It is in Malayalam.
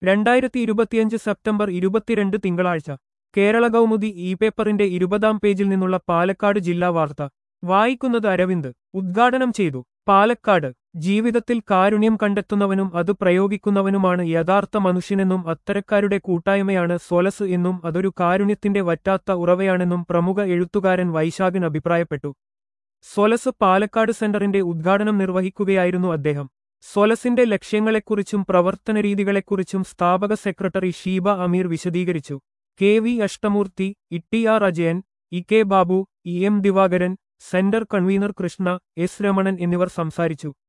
രണ്ടായിരത്തി ഇരുപത്തിയഞ്ച് സെപ്റ്റംബർ ഇരുപത്തിരണ്ട് തിങ്കളാഴ്ച കേരള കൗമുദി ഇ പേപ്പറിന്റെ ഇരുപതാം പേജിൽ നിന്നുള്ള പാലക്കാട് ജില്ലാ വാർത്ത വായിക്കുന്നത് അരവിന്ദ് ഉദ്ഘാടനം ചെയ്തു പാലക്കാട് ജീവിതത്തിൽ കാരുണ്യം കണ്ടെത്തുന്നവനും അത് പ്രയോഗിക്കുന്നവനുമാണ് യഥാർത്ഥ മനുഷ്യനെന്നും അത്തരക്കാരുടെ കൂട്ടായ്മയാണ് സ്വലസ് എന്നും അതൊരു കാരുണ്യത്തിന്റെ വറ്റാത്ത ഉറവയാണെന്നും പ്രമുഖ എഴുത്തുകാരൻ വൈശാഖൻ അഭിപ്രായപ്പെട്ടു സ്വലസ് പാലക്കാട് സെന്ററിന്റെ ഉദ്ഘാടനം നിർവഹിക്കുകയായിരുന്നു അദ്ദേഹം സ്വലസിന്റെ ലക്ഷ്യങ്ങളെക്കുറിച്ചും പ്രവർത്തനരീതികളെക്കുറിച്ചും സ്ഥാപക സെക്രട്ടറി ഷീബ അമീർ വിശദീകരിച്ചു K V Ashtamoorthy Itty R Ajayan E K Babu E M Divakaran centre convener Krishna S Ramanan എന്നിവർ സംസാരിച്ചു